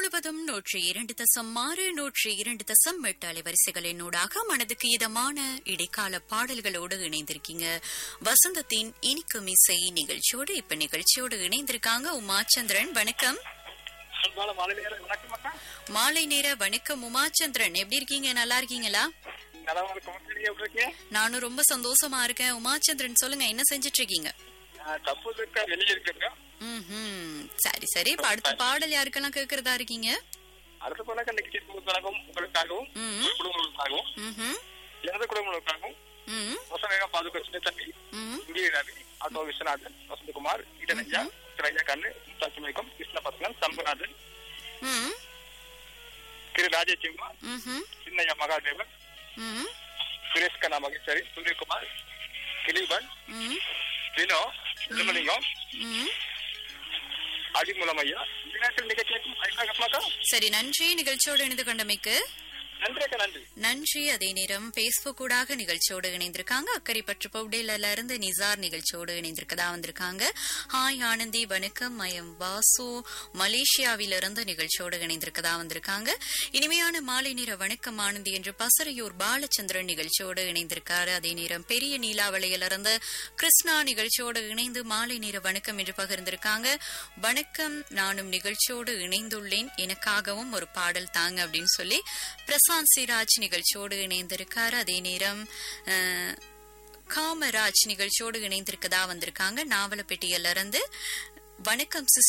முழுவதும் நூற்றி இரண்டு தசம் ஆறு நூற்றி இரண்டு தசம் எட்டு அலைவரிசைகளினூடாக மனதுக்கு இதமான இடைக்கால பாடல்களோடு இணைந்திருக்கீங்க வசந்தத்தின் இனிக்கும் இசை நிகழ்ச்சியோடு இப்ப நிகழ்ச்சியோடு இணைந்திருக்காங்க உமாச்சந்திரன் வணக்கம் அன்பான மாலை நேரம் வணக்கம் அக்கா மாலை நேர வணக்கம் உமாச்சந்திரன் எப்படி இருக்கீங்க நல்லா இருக்கீங்களா நல்லா இருக்கும் நீங்க எப்படி இருக்கீங்க நானும் ரொம்ப சந்தோஷமா இருக்கேன் உமாச்சந்திரன் சொல்லுங்க என்ன செஞ்சிட்டு இருக்கீங்க ஆஹ் தப்பு இருக்க வெளியே இருக்குங்க ம்ஹும். சரி சரி இப்ப அடுத்த பாடல் யாருக்கெல்லாம் கேக்குறதா இருக்கீங்க அடுத்த பழக்க நிகழ்ச்சி உங்களுக்காகவும் உங்களுக்காகவும் ம். உங்கள் குடும்பங்களுக்காகவும் ம்ஹும். எனது குடும்பங்களுக்காகவும் ம். வசந்தக பாதுகா சின்ன தம்பி ம். இந்திய ரவி ஆட்டோ விஸ்வநாதன் வசந்தகுமார் இடனஞ்சா திரையா கண்ணு சச்சிமேகம் கிருஷ்ணபத்மன் சம்பநாதன் ம். திரு ராஜேசிம்மா ம்ஹும். சின்னையா மகாதேவன் ம். சுரேஷ் கண்ணா மகேஸ்வரி சூரியகுமார் கிலீபன் ம். வினோ திருமலிங்கம் ம். ஆதிமூலம் ஐயா தினசரி நிகழ்ச்சிக்கும் ஐயாக்கா சரி நன்றி நிகழ்ச்சியோடு இணைந்து கொண்டமைக்கு நன்றி அக்கா நன்றி நன்றி அதே நேரம் பேஸ்புக் ஊடாக நிகழ்ச்சியோடு இணைந்திருக்காங்க அக்கறை பற்று பவுடேல இருந்து நிசார் நிகழ்ச்சியோடு இணைந்திருக்கதா வந்திருக்காங்க ஹாய் ஆனந்தி வணக்கம் மயம் வாசு மலேசியாவிலிருந்து நிகழ்ச்சியோடு இணைந்திருக்கதா வந்திருக்காங்க இனிமையான மாலை நேர வணக்கம் ஆனந்தி என்று பசறையூர் பாலச்சந்திரன் நிகழ்ச்சியோடு இணைந்திருக்காரு அதே நேரம் பெரிய நீலாவளையிலிருந்து கிருஷ்ணா நிகழ்ச்சியோடு இணைந்து மாலை நேர வணக்கம் என்று பகிர்ந்திருக்காங்க வணக்கம் நானும் நிகழ்ச்சியோடு இணைந்துள்ளேன் எனக்காகவும் ஒரு பாடல் தாங்க அப்படின்னு சொல்லி பிரசாந்த் சிராஜ் நிகழ்ச்சியோடு இணைந்திருக்காரு அதே நேரம் அஹ், காமராஜ் நிகழ்ச்சியோடு இணைந்திருக்கதா வந்திருக்காங்க நாவலப்பேட்டையில இருந்து வணக்கம் சிஸ்டர்